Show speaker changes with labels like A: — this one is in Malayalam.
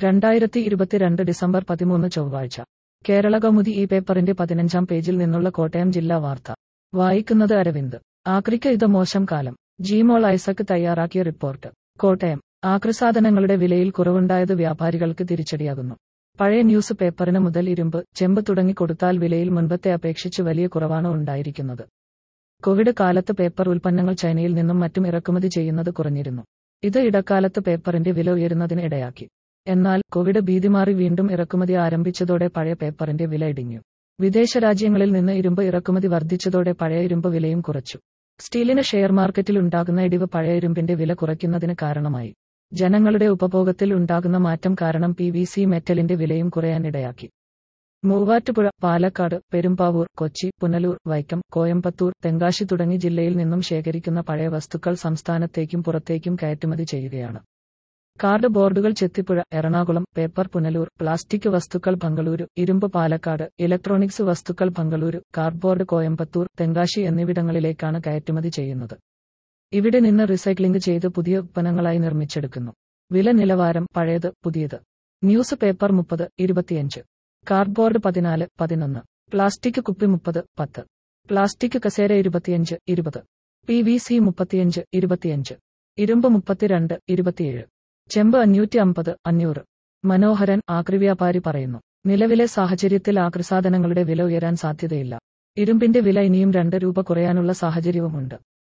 A: രണ്ടായിരത്തി ഇരുപത്തിരണ്ട് ഡിസംബർ പതിമൂന്ന് ചൊവ്വാഴ്ച കേരള കൗമുദി ഈ പേപ്പറിന്റെ പതിനഞ്ചാം പേജിൽ നിന്നുള്ള കോട്ടയം ജില്ലാ വാർത്ത വായിക്കുന്നത് അരവിന്ദ് ആക്രിക്ക് ഇത് മോശം കാലം ജിമോൾ ഐസക് തയ്യാറാക്കിയ റിപ്പോർട്ട് കോട്ടയം ആക്രിസാധനങ്ങളുടെ വിലയിൽ കുറവുണ്ടായത് വ്യാപാരികൾക്ക് തിരിച്ചടിയാകുന്നു പഴയ ന്യൂസ് പേപ്പറിന് മുതൽ ഇരുമ്പ് ചെമ്പ് തുടങ്ങി കൊടുത്താൽ വിലയിൽ മുൻപത്തെ അപേക്ഷിച്ച് വലിയ കുറവാണ് ഉണ്ടായിരിക്കുന്നത് കോവിഡ് കാലത്ത് പേപ്പർ ഉൽപ്പന്നങ്ങൾ ചൈനയിൽ നിന്നും മറ്റും ഇറക്കുമതി ചെയ്യുന്നത് കുറഞ്ഞിരുന്നു ഇത് ഇടക്കാലത്ത് പേപ്പറിന്റെ വില ഉയരുന്നതിന് ഇടയാക്കി എന്നാൽ കോവിഡ് ഭീതി മാറി വീണ്ടും ഇറക്കുമതി ആരംഭിച്ചതോടെ പഴയ പേപ്പറിന്റെ വില ഇടിഞ്ഞു വിദേശ രാജ്യങ്ങളിൽ നിന്ന് ഇരുമ്പ് ഇറക്കുമതി വർദ്ധിച്ചതോടെ പഴയ ഇരുമ്പ് വിലയും കുറച്ചു സ്റ്റീലിന് ഷെയർ മാർക്കറ്റിൽ ഉണ്ടാകുന്ന ഇടിവ് പഴയ ഇരുമ്പിന്റെ വില കുറയ്ക്കുന്നതിന് കാരണമായി ജനങ്ങളുടെ ഉപഭോഗത്തിൽ ഉണ്ടാകുന്ന മാറ്റം കാരണം പി വി സി മെറ്റലിന്റെ വിലയും കുറയാൻ ഇടയാക്കി മൂവാറ്റുപുഴ പാലക്കാട് പെരുമ്പാവൂർ കൊച്ചി പുനലൂർ വൈക്കം കോയമ്പത്തൂർ തെങ്കാശി തുടങ്ങി ജില്ലയിൽ നിന്നും ശേഖരിക്കുന്ന പഴയ വസ്തുക്കൾ സംസ്ഥാനത്തേക്കും പുറത്തേക്കും കയറ്റുമതി ചെയ്യുകയാണ് കാർഡ് ബോർഡുകൾ ചെത്തിപ്പുഴ എറണാകുളം പേപ്പർ പുനലൂർ പ്ലാസ്റ്റിക് വസ്തുക്കൾ ബംഗളൂരു ഇരുമ്പ് പാലക്കാട് ഇലക്ട്രോണിക്സ് വസ്തുക്കൾ ബംഗളൂരു കാർഡ്ബോർഡ് കോയമ്പത്തൂർ തെങ്കാശി എന്നിവിടങ്ങളിലേക്കാണ് കയറ്റുമതി ചെയ്യുന്നത് ഇവിടെ നിന്ന് റീസൈക്ലിംഗ് ചെയ്ത് പുതിയ ഉൽപ്പന്നങ്ങളായി നിർമ്മിച്ചെടുക്കുന്നു വില നിലവാരം പഴയത് പുതിയത് ന്യൂസ് പേപ്പർ മുപ്പത് ഇരുപത്തിയഞ്ച് കാർഡ്ബോർഡ് പതിനാല് പതിനൊന്ന് പ്ലാസ്റ്റിക് കുപ്പി മുപ്പത് പത്ത് പ്ലാസ്റ്റിക് കസേര ഇരുപത്തിയഞ്ച് ഇരുപത് പി വി സി മുപ്പത്തിയഞ്ച് ഇരുപത്തിയഞ്ച് ഇരുമ്പ് മുപ്പത്തിരണ്ട് ഇരുപത്തിയേഴ് ചെമ്പ് അഞ്ഞൂറ്റി അമ്പത് അഞ്ഞൂറ് മനോഹരൻ ആക്രിവ്യാപാരി പറയുന്നു നിലവിലെ സാഹചര്യത്തിൽ ആക്രിസാധനങ്ങളുടെ വില ഉയരാൻ സാധ്യതയില്ല ഇരുമ്പിന്റെ വില ഇനിയും രണ്ട് രൂപ കുറയാനുള്ള സാഹചര്യവുമുണ്ട്